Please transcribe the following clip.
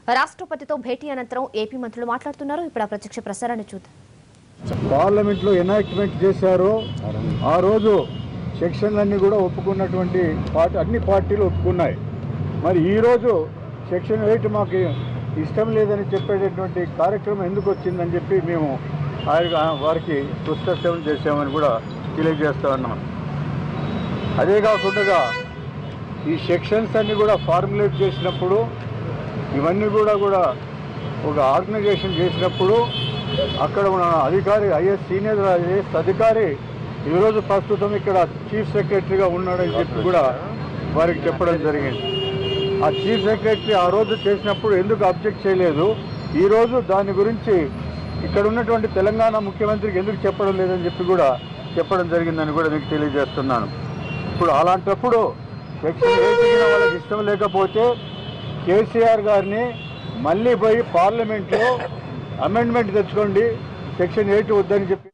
రాష్ట్రపతితో భేటీ అనంతరం ఏపీ మంత్రులు మాట్లాడుతున్నారు ఇప్పుడు ఆ ప్రత్యక్ష ప్రసారాన్ని చూద్దాం పార్లమెంట్లో ఎనాక్ట్మెంట్ చేశారో ఆ రోజు సెక్షన్లన్నీ కూడా ఒప్పుకున్నటువంటి పార్టీ అన్ని పార్టీలు ఒప్పుకున్నాయి మరి ఈరోజు సెక్షన్ ఎయిట్ మాకు ఇష్టం లేదని చెప్పేటటువంటి కార్యక్రమం ఎందుకు వచ్చిందని చెప్పి మేము ఆయన వారికి పుస్తకం చేసామని కూడా తెలియజేస్తా ఉన్నాం అదే కాకుండా ఈ సెక్షన్స్ అన్ని కూడా ఫార్ములేట్ చేసినప్పుడు ఇవన్నీ కూడా కూడా ఒక ఆర్గనైజేషన్ చేసినప్పుడు అక్కడ ఉన్న అధికారి ఐఎస్ సీనియర్ ఐఏఎస్ అధికారి ఈరోజు ప్రస్తుతం ఇక్కడ చీఫ్ సెక్రటరీగా ఉన్నాడని చెప్పి కూడా వారికి చెప్పడం జరిగింది ఆ చీఫ్ సెక్రటరీ ఆ రోజు చేసినప్పుడు ఎందుకు అబ్జెక్ట్ చేయలేదు ఈ రోజు దాని గురించి ఇక్కడ ఉన్నటువంటి తెలంగాణ ముఖ్యమంత్రికి ఎందుకు చెప్పడం లేదని చెప్పి కూడా చెప్పడం జరిగిందని కూడా మీకు తెలియజేస్తున్నాను ఇప్పుడు అలాంటప్పుడు సెక్షన్ ఎయిట్ వాళ్ళకి ఇష్టం లేకపోతే కేసీఆర్ గారిని మళ్ళీ పోయి పార్లమెంట్లో అమెండ్మెంట్ తెచ్చుకోండి సెక్షన్ ఎయిట్ వద్దని చెప్పి